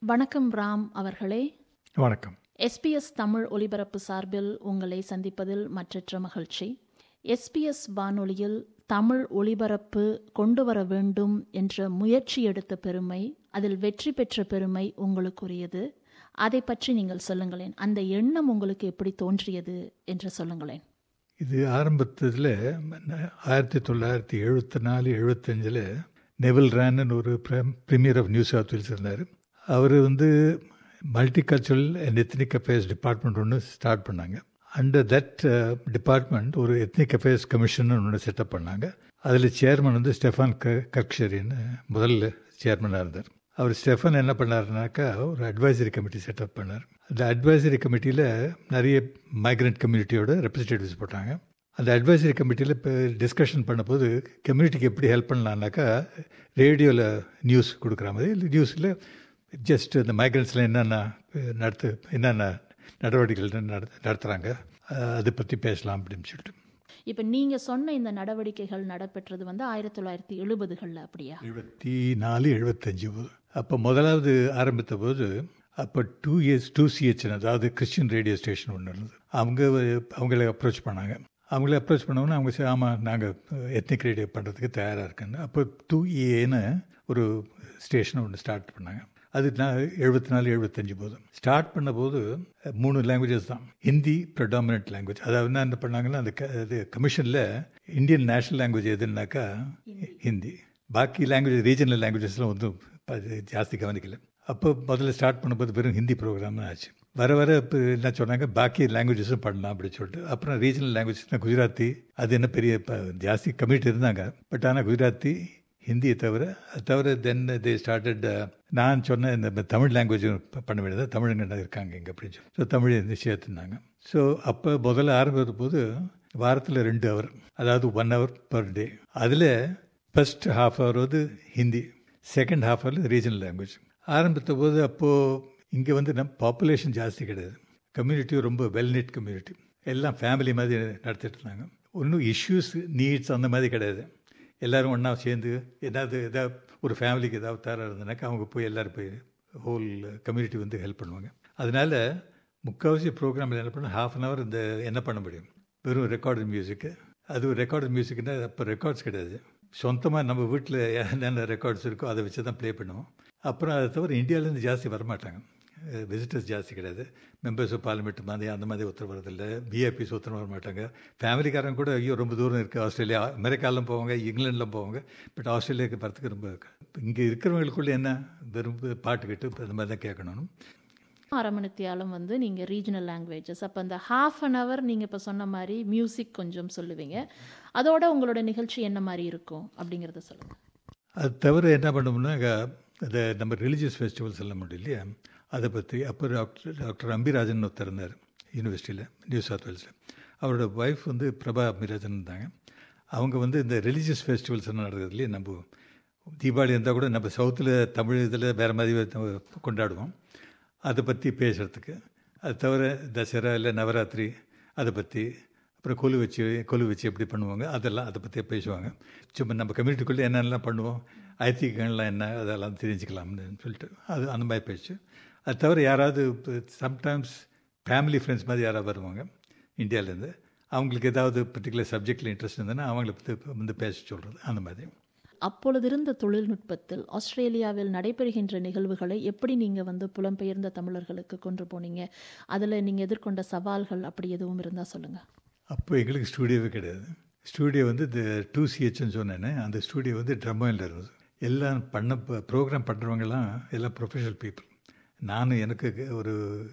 வணக்கம் ராம் அவர்களே வணக்கம் எஸ்பிஎஸ் தமிழ் ஒலிபரப்பு சார்பில் உங்களை சந்திப்பதில் மற்றற்ற மகிழ்ச்சி எஸ்பிஎஸ் வானொலியில் தமிழ் ஒலிபரப்பு கொண்டு வர வேண்டும் என்ற முயற்சி எடுத்த பெருமை அதில் வெற்றி பெற்ற பெருமை உங்களுக்குரியது அதை பற்றி நீங்கள் சொல்லுங்களேன் அந்த எண்ணம் உங்களுக்கு எப்படி தோன்றியது என்று சொல்லுங்களேன் இது ஆரம்பத்தில் ஆயிரத்தி தொள்ளாயிரத்தி எழுபத்தி நாலு எழுபத்தஞ்சில் நெவில் ரேனன் ஒரு premier of New South Wales இருந்தார் அவர் வந்து multicultural and ethnic affairs department ஒன்று ஸ்டார்ட் பண்ணாங்க அண்டர் தட் டிபார்ட்மெண்ட் ஒரு எத்னிக் அஃபேர்ஸ் கமிஷன் ஒன்று செட்டப் பண்ணாங்க அதில் சேர்மன் வந்து ஸ்டெஃபான் க கர்க்ஷரின்னு முதல்ல சேர்மனாக இருந்தார் அவர் ஸ்டெஃபன் என்ன பண்ணாருனாக்கா ஒரு அட்வைசரி கமிட்டி செட்டப் பண்ணார் அந்த அட்வைசரி கமிட்டியில் நிறைய மைக்ரண்ட் கம்யூனிட்டியோட ரெப்ரஸன்டேட்டிவ்ஸ் போட்டாங்க அந்த அட்வைசரி கமிட்டியில் இப்போ டிஸ்கஷன் பண்ணும்போது கம்யூனிட்டிக்கு எப்படி ஹெல்ப் பண்ணலான்னாக்கா ரேடியோவில் நியூஸ் கொடுக்குற மாதிரி இல்லை நியூஸில் ஜஸ்ட் இந்த மைக்ரண்ட்ஸில் என்னென்ன நடத்து என்னென்ன நடவடிக்கைகள் நடத்துகிறாங்க அதை பற்றி பேசலாம் அப்படின்னு சொல்லிட்டு இப்போ நீங்கள் சொன்ன இந்த நடவடிக்கைகள் நடைபெற்றது வந்து ஆயிரத்தி தொள்ளாயிரத்தி எழுபதுகளில் அப்படியா எழுபத்தி நாலு எழுபத்தஞ்சு போது அப்போ முதலாவது ஆரம்பித்த போது அப்போ டூ இயர்ஸ் டூ சிஹெச்னு அதாவது கிறிஸ்டின் ரேடியோ ஸ்டேஷன் ஒன்று இருந்தது அவங்க அவங்கள அப்ரோச் பண்ணாங்க அவங்கள அப்ரோச் பண்ணோன்னே அவங்க சரி ஆமாம் நாங்கள் எத்னிக் ரேடியோ பண்ணுறதுக்கு தயாராக இருக்குன்னு அப்போ டூ ஏன்னு ஒரு ஸ்டேஷன் ஒன்று ஸ்டார்ட் பண்ணாங்க அது நான் எழுபத்தி நாலு எழுபத்தஞ்சு போதும் ஸ்டார்ட் பண்ண போது மூணு லாங்குவேஜஸ் தான் ஹிந்தி ப்ரொடாமினன்ட் லாங்குவேஜ் அதாவது என்ன பண்ணாங்கன்னா அந்த அது கமிஷனில் இந்தியன் நேஷனல் லாங்குவேஜ் எதுனாக்கா ஹிந்தி பாக்கி லாங்குவேஜ் ரீஜனல் லாங்குவேஜஸ்லாம் வந்து ஜாஸ்தி கவனிக்கல அப்போ முதல்ல ஸ்டார்ட் பண்ணும்போது வெறும் ஹிந்தி ப்ரோக்ராம் ஆச்சு வர வர இப்போ என்ன சொன்னாங்க பாக்கி லாங்குவேஜஸும் பண்ணலாம் அப்படின்னு சொல்லிட்டு அப்புறம் ரீஜனல் லாங்குவேஜ் குஜராத்தி அது என்ன பெரிய ஜாஸ்தி கம்யூனிட்டி இருந்தாங்க பட் ஆனால் குஜராத்தி ஹிந்தியை தவிர அது தவிர தென் தே ஸ்டார்டட் நான் சொன்ன இந்த தமிழ் லாங்குவேஜ் பண்ண வேண்டியது தமிழுங்க இருக்காங்க இங்கே அப்படின்னு சொல்லி ஸோ தமிழ் வந்து சேர்த்துனாங்க ஸோ அப்போ முதல்ல ஆரம்பித்த போது வாரத்தில் ரெண்டு ஹவர் அதாவது ஒன் ஹவர் பர் டே அதில் ஃபஸ்ட் ஹாஃப் ஹவர் வந்து Hindi second half hour regional language ஆரம்பித்த போது அப்போது இங்கே வந்து நம் பாப்புலேஷன் ஜாஸ்தி கிடையாது கம்யூனிட்டி ரொம்ப வெல் நெட் கம்யூனிட்டி எல்லாம் ஃபேமிலி மாதிரி நடத்திட்டு இருந்தாங்க ஒன்றும் இஷ்யூஸ் நீட்ஸ் அந்த மாதிரி கிடையாது எல்லோரும் ஒன்றா சேர்ந்து ஏதாவது ஏதாவது ஒரு ஃபேமிலிக்கு ஏதாவது தர இருந்ததுனாக்கா அவங்க போய் எல்லோரும் போய் ஹோல் கம்யூனிட்டி வந்து ஹெல்ப் பண்ணுவாங்க அதனால் முக்கால்வாசி ப்ரோக்ராமில் என்ன பண்ண ஹாஃப் அன் ஹவர் இந்த என்ன பண்ண முடியும் வெறும் ரெக்கார்டு மியூசிக்கு அது ரெக்கார்டு மியூசிக்னா அப்போ ரெக்கார்ட்ஸ் கிடையாது சொந்தமாக நம்ம வீட்டில் என்னென்ன ரெக்கார்ட்ஸ் இருக்கோ அதை வச்சு தான் ப்ளே பண்ணுவோம் அப்புறம் அதை தவிர இந்தியாவிலேருந்து ஜாஸ்தி வரமாட்டாங்க விசிட்டர்ஸ் ஜாஸ்தி கிடையாது மெம்பர்ஸ் ஆஃப் பார்லிமெண்ட் மாதிரி அந்த மாதிரி ஒருத்தர் வரதில்லை விஐபிஸ் ஒருத்தர் வர மாட்டாங்க ஃபேமிலிக்காரங்க கூட ஐயோ ரொம்ப தூரம் இருக்குது ஆஸ்திரேலியா அமெரிக்காலாம் போவாங்க இங்கிலாண்டில் போவாங்க பட் ஆஸ்திரேலியாவுக்கு வரத்துக்கு ரொம்ப இங்கே இருக்கிறவங்களுக்குள்ள என்ன வெறும் பாட்டு கேட்டு இந்த மாதிரி தான் கேட்கணும் அரமணித்தியாலும் வந்து நீங்கள் ரீஜனல் லாங்குவேஜஸ் அப்போ அந்த ஹாஃப் அன் ஹவர் நீங்கள் இப்போ சொன்ன மாதிரி மியூசிக் கொஞ்சம் சொல்லுவீங்க அதோட உங்களோட நிகழ்ச்சி என்ன மாதிரி இருக்கும் அப்படிங்கிறத சொல்லுங்கள் அது தவிர என்ன பண்ணோம்னா அதை நம்ம ரிலீஜியஸ் ஃபெஸ்டிவல்ஸ் எல்லாம் முடியும் இல்லையா அதை பற்றி அப்போ டாக்டர் டாக்டர் அம்பிராஜன் ஒருத்தர் இருந்தார் யூனிவர்சிட்டியில் நியூ சவுத் வேல்ஸில் அவரோட ஒய்ஃப் வந்து பிரபா அம்பிராஜன் இருந்தாங்க அவங்க வந்து இந்த ரிலீஜியஸ் ஃபெஸ்டிவல்ஸ் எல்லாம் நடக்குது இல்லையா நம்ம தீபாவளி இருந்தால் கூட நம்ம சவுத்தில் தமிழ் இதில் வேறு மாதிரி கொண்டாடுவோம் அதை பற்றி பேசுகிறதுக்கு அது தவிர தசரா இல்லை நவராத்திரி அதை பற்றி அப்புறம் கொலு வச்சு கொலு வச்சு எப்படி பண்ணுவாங்க அதெல்லாம் அதை பற்றி பேசுவாங்க சும்மா நம்ம கம்யூனிட்டிக்குள்ளே என்னென்னலாம் பண்ணுவோம் ஐதீகங்கள்லாம் என்ன அதெல்லாம் தெரிஞ்சுக்கலாம்னு சொல்லிட்டு அது அந்த மாதிரி பேச்சு அது தவிர யாராவது சம்டைம்ஸ் ஃபேமிலி ஃப்ரெண்ட்ஸ் மாதிரி யாராவது வருவாங்க இந்தியாவிலேருந்து அவங்களுக்கு ஏதாவது பர்டிகுலர் சப்ஜெக்டில் இன்ட்ரெஸ்ட் இருந்ததுன்னா அவங்கள பற்றி வந்து பேச சொல்கிறது அந்த மாதிரி அப்பொழுது இருந்த தொழில்நுட்பத்தில் ஆஸ்திரேலியாவில் நடைபெறுகின்ற நிகழ்வுகளை எப்படி நீங்கள் வந்து புலம்பெயர்ந்த தமிழர்களுக்கு கொண்டு போனீங்க அதில் நீங்கள் எதிர்கொண்ட சவால்கள் அப்படி எதுவும் இருந்தால் சொல்லுங்கள் அப்போ எங்களுக்கு ஸ்டூடியோவே கிடையாது ஸ்டூடியோ வந்து இந்த டூ சிஹெச்னு சொன்னேன்னு அந்த ஸ்டூடியோ வந்து ட்ரம்மையில் இருந்தது எல்லாம் பண்ண ப்ரோக்ராம் பண்ணுறவங்கலாம் எல்லாம் ப்ரொஃபஷனல் பீப்புள் நானும் எனக்கு ஒரு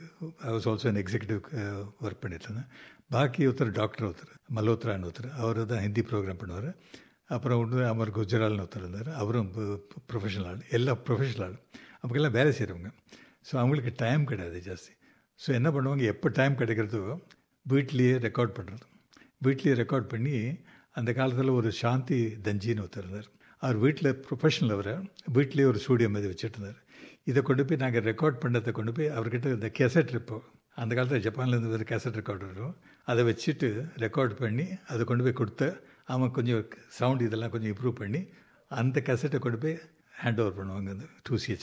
I was also an executive work பண்ணிட்டு இருந்தேன் பாக்கி ஒருத்தர் டாக்டர் ஒருத்தர் மல்ஹோத்ரான்னு ஒருத்தர் அவர் தான் ஹிந்தி ப்ரோக்ராம் பண்ணுவார் அப்புறம் ஒன்று அமர் குஜரால்னு ஒருத்தர் இருந்தார் அவரும் ப்ரொஃபஷனல் ஆள் எல்லாம் ப்ரொஃபஷனல் ஆள் அவங்கெல்லாம் வேலை செய்கிறவங்க ஸோ அவங்களுக்கு டைம் கிடையாது ஜாஸ்தி ஸோ என்ன பண்ணுவாங்க எப்போ டைம் கிடைக்கிறதோ வீட்லேயே ரெக்கார்ட் பண்ணுறது வீட்லேயே ரெக்கார்ட் பண்ணி அந்த காலத்தில் ஒரு சாந்தி தஞ்சின்னு ஒருத்தர் இருந்தார் அவர் வீட்டில் ப்ரொஃபஷனல் அவரை வீட்லேயே ஒரு ஸ்டூடியோ மாதிரி வச்சுட்டு இருந்தார் இதை கொண்டு போய் நாங்கள் ரெக்கார்ட் பண்ணதை கொண்டு போய் அவர்கிட்ட இந்த கெசட் இப்போ அந்த காலத்தில் ஜப்பான்லேருந்து ஒரு கேசட் ரெக்கார்டு இருக்கும் அதை வச்சுட்டு ரெக்கார்ட் பண்ணி அதை கொண்டு போய் கொடுத்த அவன் கொஞ்சம் சவுண்ட் இதெல்லாம் கொஞ்சம் இம்ப்ரூவ் பண்ணி அந்த கேசட்டை கொண்டு போய் ஹேண்ட் ஓவர் பண்ணுவாங்க அந்த டூ சிஹெச்சில்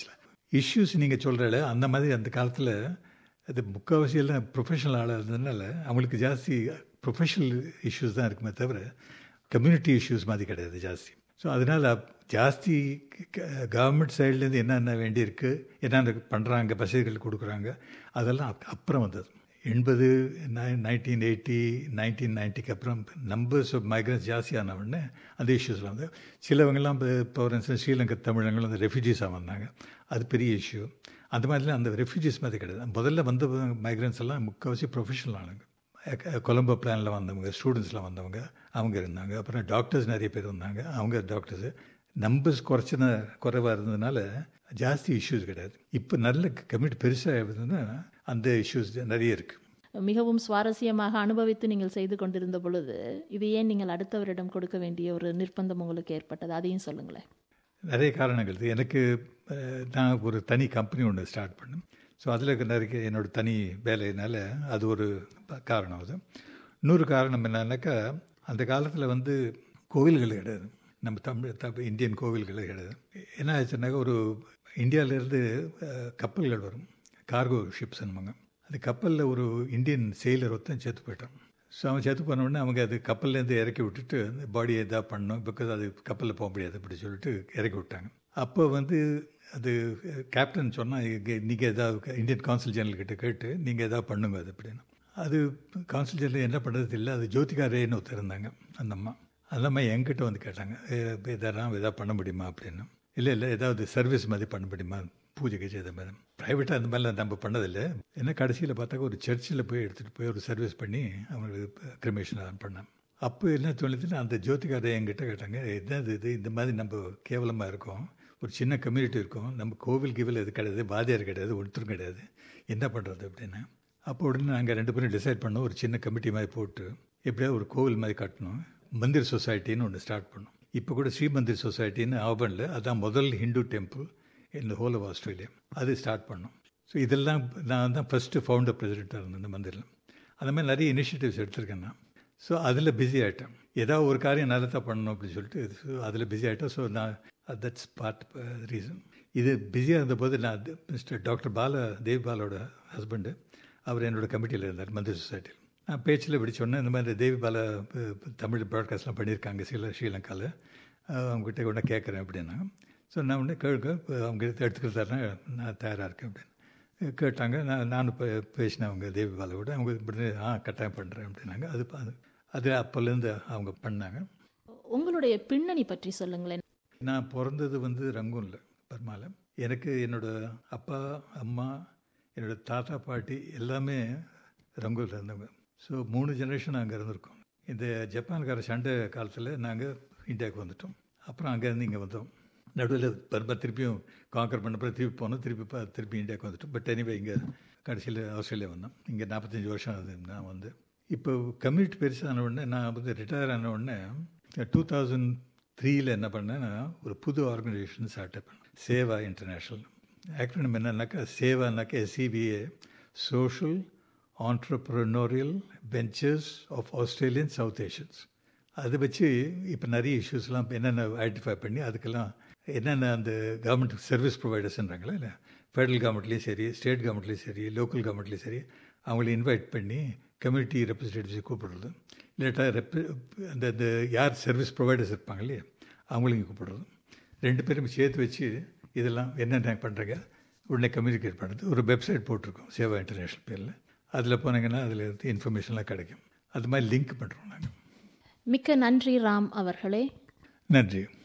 இஷ்யூஸ் நீங்கள் சொல்கிறல அந்த மாதிரி அந்த காலத்தில் அது முக்கால்வாசி எல்லாம் ப்ரொஃபஷனல் ஆளாக இருந்ததுனால அவங்களுக்கு ஜாஸ்தி ப்ரொஃபஷனல் இஷ்யூஸ் தான் இருக்குமே தவிர கம்யூனிட்டி இஷ்யூஸ் மாதிரி கிடையாது ஜாஸ்தி ஸோ அதனால் ஜாஸ்தி கவர்மெண்ட் சைட்லேருந்து என்னென்ன வேண்டியிருக்கு என்னென்ன பண்ணுறாங்க வசதிகள் கொடுக்குறாங்க அதெல்லாம் அப்- அப்புறம் வந்தது எண்பது நைன்டீன் எயிட்டி நைன்டீன் நைன்ட்டிக்கு அப்புறம் நம்பர்ஸ் ஆஃப் மைக்ரன்ஸ் ஜாஸ்தியான உடனே அந்த இஷ்யூஸ்லாம் வந்து சிலவங்கெல்லாம் இப்போ ஃபார் இன்ஸ்டன்ஸ் ஸ்ரீலங்கா தமிழங்களும் அந்த ரெஃப்யூஜிஸாக வந்தாங்க அது பெரிய இஷ்யூ அந்த மாதிரிலாம் அந்த ரெஃப்யூஜிஸ் மாதிரி கிடையாது முதல்ல வந்த மைக்ரன்ஸ் எல்லாம் முக்கால்வாசி ப்ரொஃபஷனல் ஆளுங்க அஹ் கொலம்போ பிளானில் வந்தவங்க ஸ்டூடெண்ட்ஸ்லாம் வந்தவங்க அவங்க இருந்தாங்க அப்புறம் டாக்டர்ஸ் நிறைய பேர் வந்தாங்க அவங்க டாக்டர்ஸு நம்பர்ஸ் குறைச்சின குறைவாக இருந்ததுனால ஜாஸ்தி இஷ்யூஸ் கிடையாது இப்போ நல்ல கம்யூனிட்டி பெருசாக இருந்ததுன்னா அந்த இஷ்யூஸ் நிறைய இருக்குது மிகவும் சுவாரஸ்யமாக அனுபவித்து நீங்கள் செய்து கொண்டிருந்த பொழுது இது ஏன் நீங்கள் அடுத்தவரிடம் கொடுக்க வேண்டிய ஒரு நிர்பந்தம் உங்களுக்கு ஏற்பட்டது அதையும் சொல்லுங்களேன் நிறைய காரணங்கள் இருக்குது எனக்கு அஹ், நான் ஒரு தனி கம்பெனி ஒன்று ஸ்டார்ட் பண்ணேன் ஸோ அதில் நிறைய என்னோட தனி வேலையினால அது ஒரு ப- காரணம் அது இன்னொரு காரணம் என்னன்னாக்கா அந்த காலத்தில் வந்து கோவில்கள் கிடையாது நம்ம தமிழ் தமிழ் இந்தியன் கோவில்கள் கிடையாது என்ன ஆச்சுன்னாக்கா ஒரு இந்தியாவிலேருந்து கப்பல்கள் வரும் கார்கோ ஷிப்ஸ் என்னமாங்க அந்த கப்பலில் ஒரு இந்தியன் செயலர் ஒருத்தன் செத்து போயிட்டான் ஸோ அவன் செத்து போன உடனே அவங்க அது கப்பல்லேருந்து இறக்கி விட்டுட்டு பாடியை எதாவது பண்ணணும் பிகாஸ் அது கப்பலில் போக முடியாது அப்படி சொல்லிட்டு இறக்கி விட்டாங்க அப்போ வந்து அது கேப்டன் சொன்னால் நீங்கள் ஏதாவது இந்தியன் கான்சுல் ஜெனரல் கிட்ட கேட்டு நீங்கள் எதாவது பண்ணுங்க அது அப்படின்னு அது கான்சுல் ஜெனரல் என்ன பண்ணுறது இல்லை அது ஜோதிகா ரேன்னு ஒருத்தர் இருந்தாங்க அந்த அம்மா அந்த அம்மா என்கிட்ட வந்து கேட்டாங்க இதெல்லாம் எதாவது பண்ண முடியுமா அப்படின்னு இல்லை இல்லை ஏதாவது சர்வீஸ் மாதிரி பண்ண முடியுமா பூஜை கீஜை இதை மாதிரி ப்ரைவேட்டாக அந்த மாதிரிலாம் நம்ம பண்ணதில்லை ஏன்னா கடைசியில் பார்த்தாக்க ஒரு சர்ச்சில் போய் எடுத்துகிட்டு போய் ஒரு சர்வீஸ் பண்ணி அவங்களுக்கு கிரிமேஷன் பண்ணேன் அப்போ என்ன தோணுதுன்னா அந்த ஜோதிகாரை என்கிட்ட கேட்டாங்க என்னது இது இந்த மாதிரி நம்ம கேவலமாக இருக்கோம் ஒரு சின்ன கம்யூனிட்டி இருக்கும் நம்ம கோவில் கிவில் இது கிடையாது வாதியார் கிடையாது ஒருத்தரும் கிடையாது என்ன பண்ணுறது அப்படின்னு அப்போ உடனே நாங்கள் ரெண்டு பேரும் டிசைட் பண்ணோம் ஒரு சின்ன கமிட்டி மாதிரி போட்டு எப்படியாவது ஒரு கோவில் மாதிரி கட்டணும் மந்திர் சொசைட்டின்னு ஒன்று ஸ்டார்ட் பண்ணோம் இப்போ கூட ஸ்ரீ மந்திர் சொசைட்டின்னு ஆவனில் அதான் முதல் ஹிந்து டெம்பிள் இந்த ஹோல் ஆஃப் ஆஸ்திரேலியா அது ஸ்டார்ட் பண்ணோம் ஸோ இதெல்லாம் நான் தான் ஃபஸ்ட்டு ஃபவுண்டர் பிரசிடெண்ட்டாக இருந்தேன் இந்த மந்திரில் அந்த மாதிரி நிறைய இனிஷியேட்டிவ்ஸ் எடுத்திருக்கேன் நான் ஸோ அதில் பிஸி ஆகிட்டேன் ஏதாவது ஒரு காரியம் நல்லதாக பண்ணணும் அப்படின்னு சொல்லிட்டு ஸோ அதில் பிஸி ஆகிட்டேன் ஸோ நான் தட்ஸ் பார்ட் ரீசன் இது பிஸியாக இருந்தபோது நான் மிஸ்டர் டாக்டர் பாலா தேவ் பாலோட ஹஸ்பண்டு அவர் என்னோட கமிட்டியில் இருந்தார் மந்திரி சொசைட்டியில் நான் பேச்சில் இப்படி சொன்னேன் இந்த மாதிரி தேவி பாலா அஹ், தமிழ் ப்ராட்காஸ்ட்லாம் பண்ணியிருக்காங்க சில ஸ்ரீலங்காவில் அவங்ககிட்ட ஒன்று கேட்குறேன் அப்படின்னா ஸோ நான் உடனே கேட்க அவங்க எடுத்துக்கிறதாருன்னா நான் தயாராக இருக்கேன் அப்படின்னு கேட்டாங்க நான் நானும் இப்போ பேசினேன் அவங்க தேவி பாலாவோட அவங்க இப்படி ஆ கட்டாயம் பண்ணுறேன் அப்படின்னாங்க அது அது அது அப்போலேருந்து அவங்க பண்ணாங்க உங்களுடைய பின்னணி பற்றி சொல்லுங்களேன் நான் பிறந்தது வந்து ரங்கூனில் பர்மாவில் எனக்கு என்னோட அப்பா அம்மா என்னோட தாத்தா பாட்டி எல்லாமே ரங்கூரில் இருந்தவங்க ஸோ மூணு ஜெனரேஷன் அங்கே இருந்திருக்கோம் இந்த ஜப்பான்கார சண்டை காலத்தில் நாங்கள் இந்தியாவுக்கு வந்துட்டோம் அப்புறம் அங்கேருந்து இங்கே வந்தோம் நடுவில் பர்மா திருப்பியும் காங்கர் பண்ண பிறகு திருப்பி போனோம் திருப்பி ப- திருப்பி இந்தியாவுக்கு வந்துட்டோம் பட் எனிவே இங்கே கடைசியில் ஆஸ்திரேலியா வந்தோம் இங்கே நாற்பத்தஞ்சு வருஷம் அது நான் வந்து இப்போ கம்யூனிட்டி பெருசான உடனே நான் வந்து ரிட்டையர் ஆன உடனே டூ தௌசண்ட் த்ரீயில் என்ன பண்ணேன்னா ஒரு புது ஆர்கனைசேஷன் ஸ்டார்ட் பண்ணேன் சேவா இன்டர்நேஷ்னல் ஆக்ரோனிம் என்னன்னாக்கா சேவானாக்கா SCPA social entrepreneurial ventures of Australian South Asians அதை வச்சு இப்போ நிறைய இஷ்யூஸ்லாம் என்னென்ன ஐடென்டிஃபை பண்ணி அதுக்கெல்லாம் என்னென்ன அந்த கவர்மெண்ட் சர்வீஸ் ப்ரொவைடர்ஸ்ன்றாங்களே இல்லை ஃபெடரல் கவர்மெண்ட்லேயும் சரி ஸ்டேட் கவர்மெண்ட்லேயும் சரி லோக்கல் கவர்மெண்ட்லேயும் சரி அவங்கள இன்வைட் பண்ணி கம்யூனிட்டி ரெப்ரஸன்டேட்டிவ்ஸை கூப்பிடுறது இல்லாட்டா ரெப் அந்த அந்த யார் சர்வீஸ் ப்ரொவைடர்ஸ் இருப்பாங்க இல்லையா அவங்களையும் கூப்பிடுறது ரெண்டு பேரும் சேர்த்து வச்சு இதெல்லாம் என்னென்ன பண்ணுறங்க உடனே கம்யூனிகேட் பண்ணுறது ஒரு வெப்சைட் போட்டிருக்கோம் சேவா இன்டர்நேஷ்னல் பேரில் அதில் போனீங்கன்னா அதில் இருந்து இன்ஃபர்மேஷன்லாம் கிடைக்கும் அது மாதிரி லிங்க் பண்ணுறோம் நாங்கள் மிக்க நன்றி ராம் அவர்களே நன்றி